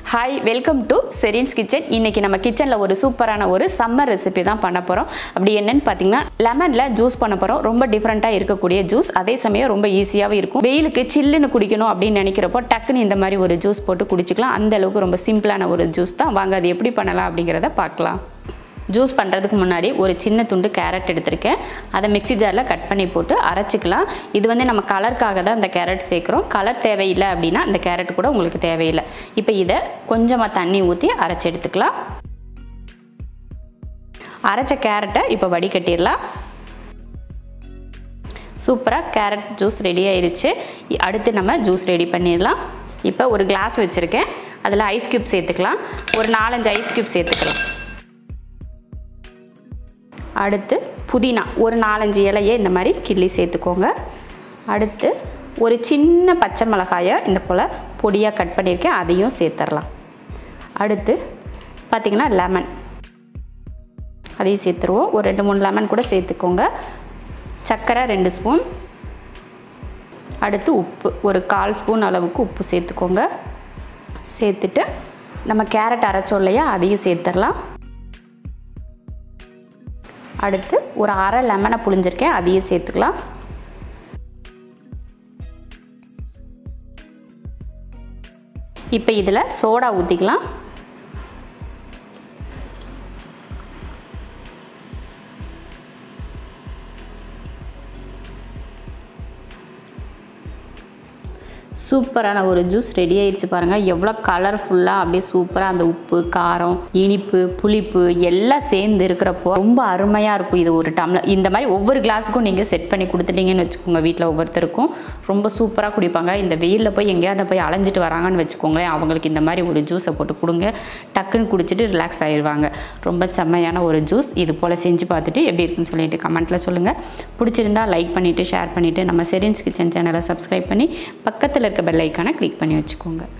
hi welcome to Serene's kitchen இன்னைக்கு நம்ம கிச்சனில் ஒரு சூப்பரான ஒரு சம்மர் ரெசிபி தான் பண்ண போகிறோம் அப்படி என்னன்னு பார்த்தீங்கன்னா லெமனில் ஜூஸ் பண்ண போகிறோம் ரொம்ப டிஃப்ரெண்ட்டாக இருக்கக்கூடிய ஜூஸ் அதே சமயம் ரொம்ப ஈஸியாகவும் இருக்கும் வெயிலுக்கு சில்லுன்னு குடிக்கணும் அப்படின்னு நினைக்கிறப்போ டக்குன்னு இந்த மாதிரி ஒரு ஜூஸ் போட்டு குடிச்சிக்கலாம் அந்த அளவுக்கு ரொம்ப சிம்பிளான ஒரு ஜூஸ் தான் வாங்க அது எப்படி பண்ணலாம் அப்படிங்கிறத பார்க்கலாம் ஜூஸ் பண்ணுறதுக்கு முன்னாடி ஒரு சின்ன துண்டு கேரட் எடுத்திருக்கேன் அதை மிக்ஸி ஜாரில் கட் பண்ணி போட்டு அரைச்சிக்கலாம் இது வந்து நம்ம கலருக்காக தான் இந்த கேரட் சேர்க்குறோம் கலர் தேவையில்லை அப்படின்னா இந்த கேரட் கூட உங்களுக்கு தேவையில்லை இப்போ இதை கொஞ்சமாக தண்ணி ஊற்றி அரைச்சி எடுத்துக்கலாம் அரைச்ச கேரட்டை இப்போ வடிகட்டிடலாம் சூப்பராக கேரட் ஜூஸ் ரெடி ஆயிருச்சு இ- அடுத்து நம்ம ஜூஸ் ரெடி பண்ணிடலாம் இப்போ ஒரு கிளாஸ் வச்சுருக்கேன் அதில் ஐஸ் க்யூப் சேர்த்துக்கலாம் ஒரு நாலஞ்சு ஐஸ் க்யூப் சேர்த்துக்கலாம் அடுத்து புதினா ஒரு நாலஞ்சு இலையை இந்த மாதிரி கிள்ளி சேர்த்துக்கோங்க அடுத்து ஒரு சின்ன பச்சை மிளகாயை இந்த போல் பொடியாக கட் பண்ணியிருக்கேன் அதையும் சேர்த்துடலாம் அடுத்து பார்த்திங்கன்னா லெமன் அதையும் சேர்த்துருவோம் ஒரு ரெண்டு மூணு லெமன் கூட சேர்த்துக்கோங்க சர்க்கரை ரெண்டு ஸ்பூன் அடுத்து உப்பு ஒரு கால் ஸ்பூன் அளவுக்கு உப்பு சேர்த்துக்கோங்க சேர்த்துட்டு நம்ம கேரட் அரைச்சோம் இல்லையா அதையும் சேர்த்துடலாம் அடுத்து ஒரு அரை லெமனை புழிஞ்சிருக்கேன் அதையும் சேர்த்துக்கலாம் இப்போ இதில் சோடா ஊற்றிக்கலாம் சூப்பரான ஒரு ஜூஸ் ரெடி ஆயிடுச்சு பாருங்கள் எவ்வளோ கலர்ஃபுல்லாக அப்படியே சூப்பராக அந்த உப்பு காரம் இனிப்பு புளிப்பு எல்லாம் சேர்ந்து இருக்கிறப்போ ரொம்ப அருமையாக இருக்கும் இது ஒரு டம்ளர் இந்த மாதிரி ஒவ்வொரு கிளாஸுக்கும் நீங்கள் செட் பண்ணி கொடுத்துட்டீங்கன்னு வச்சுக்கோங்க வீட்டில் ஒவ்வொருத்தருக்கும் ரொம்ப சூப்பராக குடிப்பாங்க இந்த வெயிலில் போய் எங்கேயாவது போய் அலைஞ்சிட்டு வராங்கன்னு வச்சுக்கோங்களேன் அவங்களுக்கு இந்த மாதிரி ஒரு ஜூஸை போட்டு கொடுங்க டக்குன்னு குடிச்சிட்டு ரிலாக்ஸ் ஆயிடுவாங்க ரொம்ப செம்மையான ஒரு ஜூஸ் இது போல் செஞ்சு பார்த்துட்டு எப்படி இருக்குன்னு சொல்லிட்டு கமெண்ட்டில் சொல்லுங்கள் பிடிச்சிருந்தா லைக் பண்ணிவிட்டு ஷேர் பண்ணிவிட்டு நம்ம செரின்ஸ் கிச்சன் சேனலை சப்ஸ்கிரைப் பண்ணி பக்கத்தில் இருக்க பெல் ஐக்கானை கிளிக் பண்ணி வச்சுக்கோங்க